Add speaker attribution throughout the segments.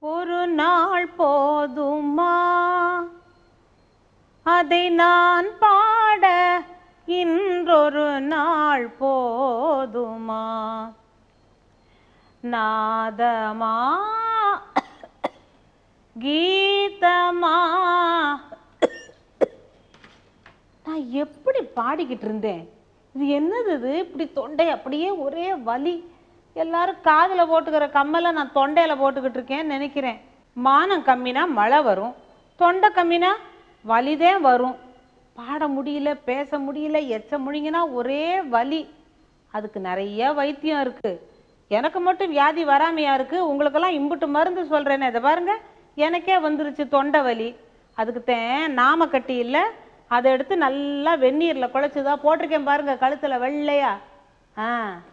Speaker 1: ஒரு நாள் போதுமா அதை நான் பாட இன்றொரு நாள் போதுமா நாதமா கீதமா நான் எப்படி பாடிக்கிட்டு இருந்தேன் இது என்னது இது இப்படி தொண்டை அப்படியே ஒரே வலி எல்லாரும் காதில் போட்டுக்கிற கம்மலை நான் தொண்டையில் போட்டுக்கிட்டு இருக்கேன்னு நினைக்கிறேன் மானம் கம்மினா மழை வரும் தொண்டை கம்மினா வலிதான் வரும் பாட முடியல பேச முடியல எச்ச முடிங்கன்னா ஒரே வலி அதுக்கு நிறைய வைத்தியம் இருக்கு எனக்கு மட்டும் வியாதி வராமையா இருக்கு உங்களுக்கெல்லாம் இம்புட்டு மருந்து சொல்றேனே இதை பாருங்க எனக்கே வந்துருச்சு தொண்டை வலி அதுக்கு தான் நாம கட்டி இல்லை அதை எடுத்து நல்லா வெந்நீரில் குழச்சிதான் போட்டிருக்கேன் பாருங்க கழுத்தில் வெள்ளையா ஆ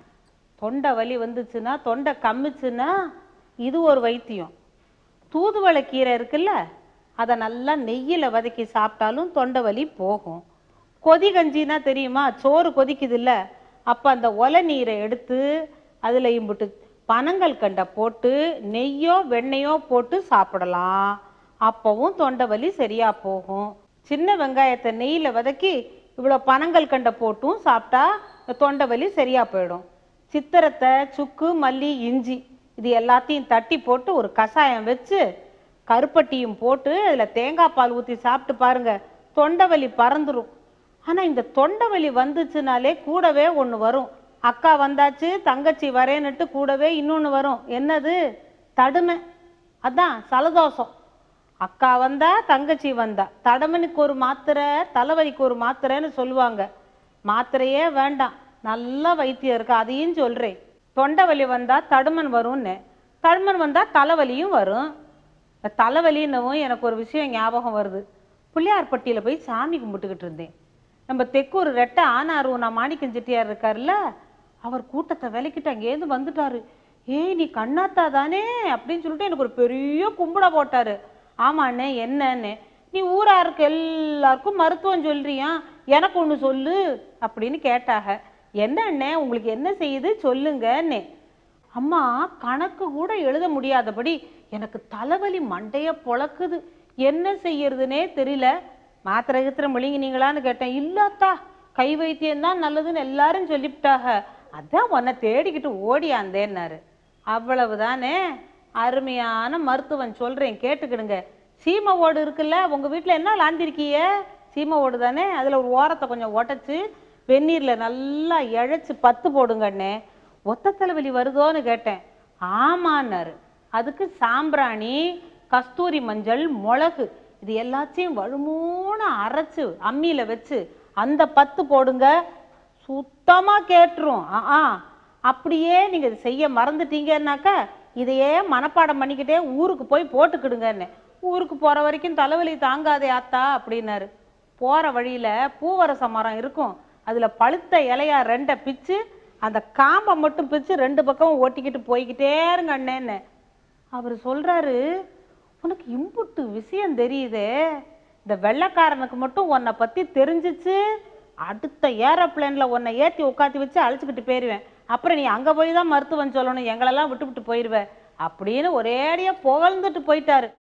Speaker 1: தொண்டை வலி வந்துச்சுன்னா தொண்டை கம்மிச்சுன்னா இது ஒரு வைத்தியம் தூதுவளை கீரை இருக்குல்ல அதை நல்லா நெய்யில் வதக்கி சாப்பிட்டாலும் தொண்டை வலி போகும் கொதி கஞ்சினா தெரியுமா சோறு கொதிக்குதுல்ல அப்போ அந்த ஒலை நீரை எடுத்து அதில் இம்புட்டு பனங்கள் கண்டை போட்டு நெய்யோ வெண்ணெயோ போட்டு சாப்பிடலாம் அப்போவும் தொண்டை வலி சரியா போகும் சின்ன வெங்காயத்தை நெய்யில் வதக்கி இவ்வளோ பனங்கள் கண்டை போட்டும் சாப்பிட்டா இந்த தொண்டை வலி சரியா போயிடும் சித்திரத்தை சுக்கு மல்லி இஞ்சி இது எல்லாத்தையும் தட்டி போட்டு ஒரு கஷாயம் வச்சு கருப்பட்டியும் போட்டு அதில் தேங்காய் பால் ஊற்றி சாப்பிட்டு பாருங்க தொண்டை வலி பறந்துடும் ஆனால் இந்த தொண்டை வலி வந்துச்சுனாலே கூடவே ஒன்று வரும் அக்கா வந்தாச்சு தங்கச்சி வரேன்னுட்டு கூடவே இன்னொன்று வரும் என்னது தடுமை அதான் சலதோஷம் அக்கா வந்தா தங்கச்சி வந்தா தடமனுக்கு ஒரு மாத்திரை தலைவலிக்கு ஒரு மாத்திரைன்னு சொல்லுவாங்க மாத்திரையே வேண்டாம் நல்ல வைத்தியம் இருக்கு அதையும் சொல்றேன் தொண்டை வலி வந்தா தடுமன் வரும்னு தடுமன் வந்தா தலைவலியும் வரும் இந்த தலைவலின்னவும் எனக்கு ஒரு விஷயம் ஞாபகம் வருது பிள்ளையார்பட்டியில் போய் சாமி கும்பிட்டுக்கிட்டு இருந்தேன் நம்ம தெக்கூர் ரெட்டை ஆனாரும் நான் மாணிக்கம் செட்டியார் இருக்கார்ல அவர் கூட்டத்தை விலக்கிட்டு அங்கேருந்து வந்துட்டாரு ஏய் நீ கண்ணாத்தா தானே அப்படின்னு சொல்லிட்டு எனக்கு ஒரு பெரிய கும்பிட போட்டாரு ஆமாண்ணே என்னன்னு நீ ஊராருக்கு எல்லாருக்கும் மருத்துவம் சொல்றியா எனக்கு ஒன்று சொல்லு அப்படின்னு கேட்டாக என்ன அண்ணே உங்களுக்கு என்ன செய்யுது சொல்லுங்கன்னே அம்மா கணக்கு கூட எழுத முடியாதபடி எனக்கு தலைவலி மண்டைய பொளக்குது என்ன செய்யறதுனே தெரியல மாத்திரை கித்திரை முழுங்கினீங்களான்னு கேட்டேன் இல்லாத்தா கை வைத்தியம் தான் நல்லதுன்னு எல்லாரும் சொல்லிவிட்டாக அதான் உன்னை தேடிக்கிட்டு ஓடியாந்தேன்னாரு அவ்வளவுதானே அருமையான மருத்துவம் சொல்றேன் கேட்டுக்கிடுங்க சீமை ஓடு இருக்குல்ல உங்க வீட்டில் என்ன லாந்திருக்கீங்க சீமை ஓடு தானே அதில் ஒரு ஓரத்தை கொஞ்சம் உடச்சி வெந்நீரில் நல்லா இழைச்சி பத்து போடுங்கண்ணே ஒத்த தலைவலி வருதோன்னு கேட்டேன் ஆமான்னாரு அதுக்கு சாம்பிராணி கஸ்தூரி மஞ்சள் மிளகு இது எல்லாத்தையும் வழுமூணு அரைச்சு அம்மியில் வச்சு அந்த பத்து போடுங்க சுத்தமாக கேட்டுரும் ஆ ஆ அப்படியே நீங்கள் இது செய்ய மறந்துட்டீங்கன்னாக்கா இதையே மனப்பாடம் பண்ணிக்கிட்டே ஊருக்கு போய் போட்டுக்கிடுங்கன்னு ஊருக்கு போகிற வரைக்கும் தலைவலி தாங்காதே ஆத்தா அப்படின்னாரு போகிற வழியில் பூவரச மரம் இருக்கும் அதில் பழுத்த இலையா ரெண்டை பிச்சு அந்த காம்பை மட்டும் பிச்சு ரெண்டு பக்கமும் ஓட்டிக்கிட்டு போய்கிட்டே இருங்க அண்ணேன்னு அவர் சொல்கிறாரு உனக்கு இம்புட்டு விஷயம் தெரியுதே இந்த வெள்ளைக்காரனுக்கு மட்டும் உன்னை பற்றி தெரிஞ்சிச்சு அடுத்த ஏரோப்ளேனில் உன்னை ஏற்றி உட்காத்தி வச்சு அழைச்சிக்கிட்டு போயிடுவேன் அப்புறம் நீ அங்கே போய் தான் மருத்துவம் சொல்லணும் எங்களெல்லாம் விட்டு விட்டு போயிடுவேன் அப்படின்னு ஒரேடியாக புகழ்ந்துட்டு போயிட்டாரு